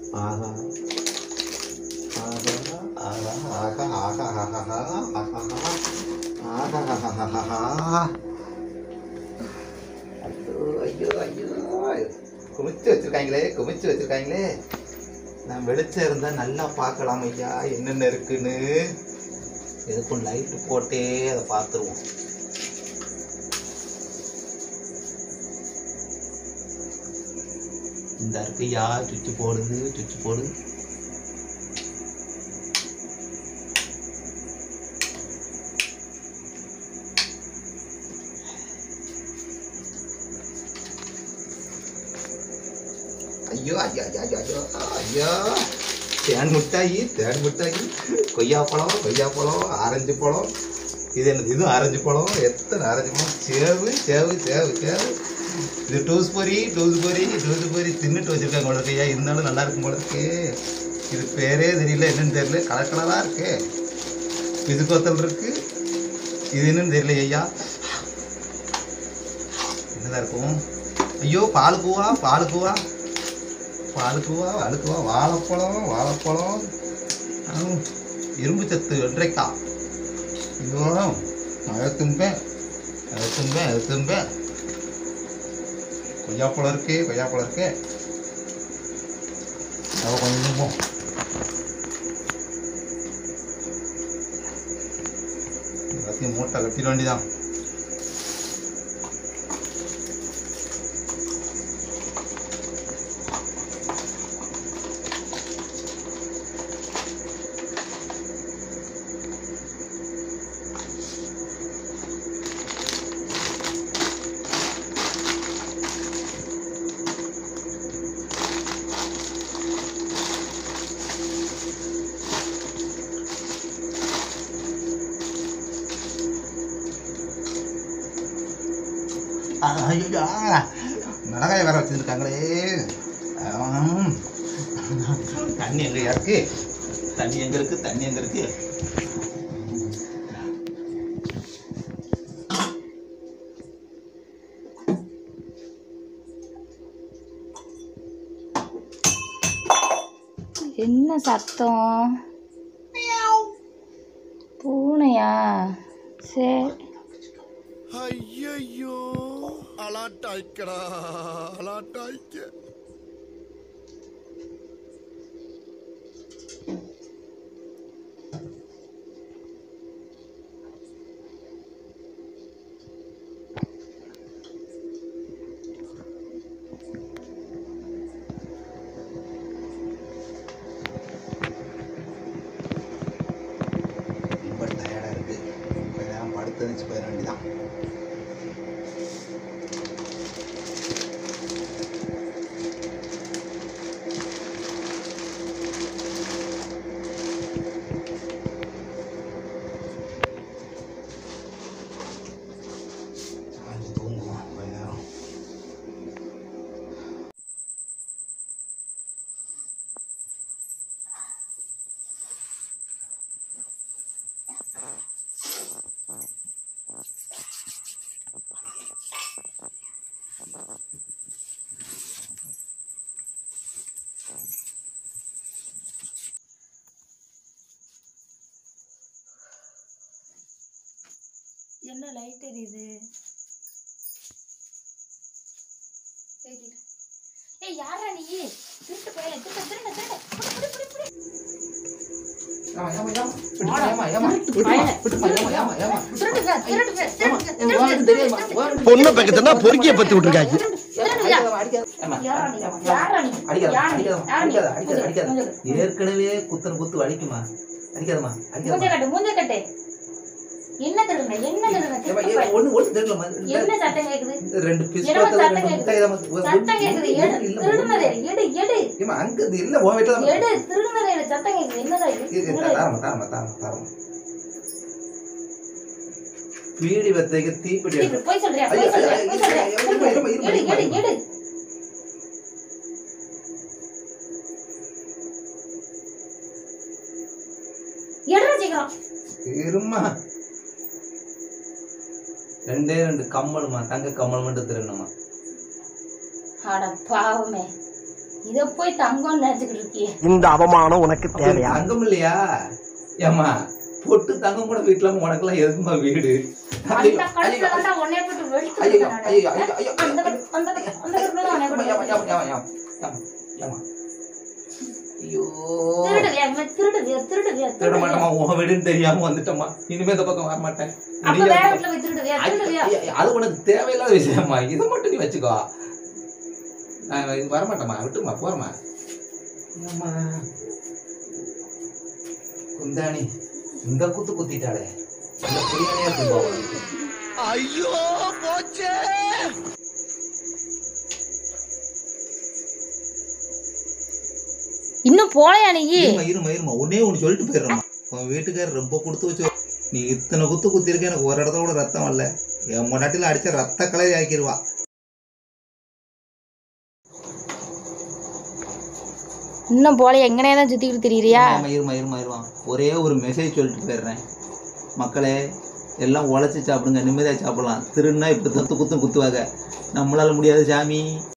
ஆஹா ஆஹா ஆஹா ஆஹா ஆஹா ஆஹா ஆஹா ஆஹா ஐயோ ஐயோ ஐயோ குமிச்சு வச்சிருக்காங்களே குமிச்சு வச்சிருக்காங்களே நான் வெளிச்சம் இருந்தா நல்லா பார்க்கலாம் ஐயா என்னென்ன இருக்குன்னு எதுக்கும் லைட்டு போட்டே அதை பார்த்துருவோம் இந்த இருக்கையா சுவிட்ச் போடுது சுவிட்ச் போடுது ஐயோ ஐயோ ஐயோ ஐயோ ஐயோ ஐயோ தேன் மிட்டாயி தேன் மிட்டாயி கொய்யாப்பழம் கொய்யாப்பழம் ஆரஞ்சு பழம் இது என்னது இது ஆரஞ்சு பழம் எத்தனை ஆரஞ்சு பழம் சேவு சேவு சேவு சேவு இது டூஸ் பொரி டூஸ் பொரி டூஸ் பொரி தின்னுட்டு வச்சிருக்காங்க போல இருக்கு ஐயா இருந்தாலும் நல்லா இருக்கும் போல இருக்கு இது பேரே தெரியல என்னன்னு தெரியல கலர் கலராக இருக்கு பிதுக்கோத்தல் இருக்கு இது என்னன்னு தெரியல ஐயா என்னதான் இருக்கும் ஐயோ பாலுக்குவா பாலுக்குவா பாலுக்குவா அழுக்குவா வாழைப்பழம் வாழைப்பழம் ஆ, இரும்பு சத்து வெண்டைக்கா ஐயோ அதை தும்பேன் அதை தும்பேன் அதை தும்பேன் கொய்யாப்பழம் இருக்கு கொய்யாப்பழம் இருக்கு அதை கொஞ்சம் தும்போம் எல்லாத்தையும் மூட்டை கட்டிட வேண்டியதான் ஐயா மிளகாய் வேற வச்சிருக்காங்களே ஆம். தண்ணி எங்க இருக்கு தண்ணி எங்க இருக்கு தண்ணி எங்க இருக்கு என்ன சத்தம் பூனையா சரி ஐயையோ அலாட்டாய்க்கடா அலாட்டாய்க்க ரொம்ப டயர்டாக இருக்கு இப்போதான் படுத்து வச்சு போயிட வேண்டியதான் சாஞ்சு தூங்குவோம் கொஞ்ச நேரம் என்ன லைட் எரியுது ஏய் யாரா நீ திருட்டு போய் திருட்டு திருட்டு திருட்டு புடி, புடி, புடி, புடி. திருடுங்க, திருடுங்க, திருடுங்க, திருடுங்க. பொண்ணை பக்கத்துனா பொறுக்கிய பத்தி விட்டுருக்காங்க திருடுங்க. யாரா நீ? யாரா நீ? யாரா நீ? யாரா நீ? ஏற்கனவே குத்துற குத்து வலிக்குமா அடிக்காதம்மா மூஞ்ச அடிக்காதம்மா கட்டு மூஞ்ச கட்டு என்ன திருடுங்க என்ன திருடுங்க ஏம்மா, திருட்டு ஏ, போய். ஒண்ணு ஒண்ணு தெரியலம்மா என்ன சத்தம் கேக்குது ரெண்டு என்னமோ பிஸ்கோத்த சத்தம் ரெண்டு கேக்குது. முட்டாய் தான் சத்தம் கேக்குது எடு திருடுனது எடு எடு ஏமா அங்க இது இல்ல உன் வீட்டுல தான் எடு திருடுனது எடு சத்தம் கேக்குது என்னடா இது இது என்னடா இது? தாரமா தாரமா தாரமா தாரமா பீடி வத்தைக்கு தீப்பெட்டி இப்படி எடுத்து- போய் சொல்றியா ஐயோ, போய் சொல்றியா ஐயோ, போய் சொல்றியா ஐயோ, இருமா, இருமா, இருமா, எடு இருமா, எடு இருமா. எடு எடுறா சீக்கிரம் இருமா ரெண்டே ரெண்டு கம்மலுமா தங்க கம்மல் மட்டும் திருடணுமா அட பாவமே இத போய் தங்கம்னு நினைச்சுக்கிட்டு இருக்கியே இந்த அவமானம் உனக்கு தேவையா தங்கம் இல்லையா ஏம்மா பொட்டு தங்கம் கூட வீட்டுல உனக்கெல்லாம் எதுக்குமா வீடு அந்த கழுத்துல வந்தா உன்னைய போட்டு வெளுத்து ஐயோ, விடுவேன் நானு. ஐயோ, ஐயோ, ஐயோ, அந்த கழு- அந்த கழு- அந்த கழுத்துல தான் உன்னைய போட்டு ஏம்மா, வெளுத்து ஏம்மா, ஏம்மா, ஏம்மா, ஏம்மா, ஏம்மா. ஐயோ திருடுவியா இனிமே திருடுவியா திருடுவியா திருட திருடுவியா மாட்டோமா உன் வீடுன்னு தெரியாம வந்துட்டோமா இனிமே இந்த பக்கம் வர மாட்டேன் அப்ப இனிமே வேற இந்த வீட்டுல போய் திருடுவியா ஐயோ, திருடுவியா ஐயோ, அது உனக்கு தேவையில்லாத விஷயமா இதை மட்டும் நீ வச்சுக்கோ நான் இது வரமாட்டேம்மா விட்டுமா போறமா ஏம்மா குந்தாணி இந்த குத்து குத்திட்டாளே இந்த புரியனையா துன்பம் ஐயோ போச்சே இன்னும் போலையா நீ இருமா இருமா இருமா ஒன்னே ஒன்று சொல்லிட்டு போயிடுறேம்மா உன் வீட்டுக்காரர் ரொம்ப கொடுத்து வச்சு நீ இத்தனை குத்து குத்திருக்க எனக்கு ஒரு இடத்துல கூட ரத்தம் வரல என் முன்னாட்டில அடிச்ச ரத்த கலரி ஆக்கிடுவா இன்னும் போலையா எங்கனே தான் சுத்திக்கிட்டு திரியிறியா இருமா இருமா இருமா இருமா ஒரே ஒரு மெசேஜ் சொல்லிட்டு போயிடுறேன் மக்களே எல்லாம் உழைச்சி சாப்பிடுங்க நிம்மதியாக சாப்பிடலாம் திருன்னா இப்படி தத்து குத்தும் குத்துவாங்க நம்மளால முடியாது சாமி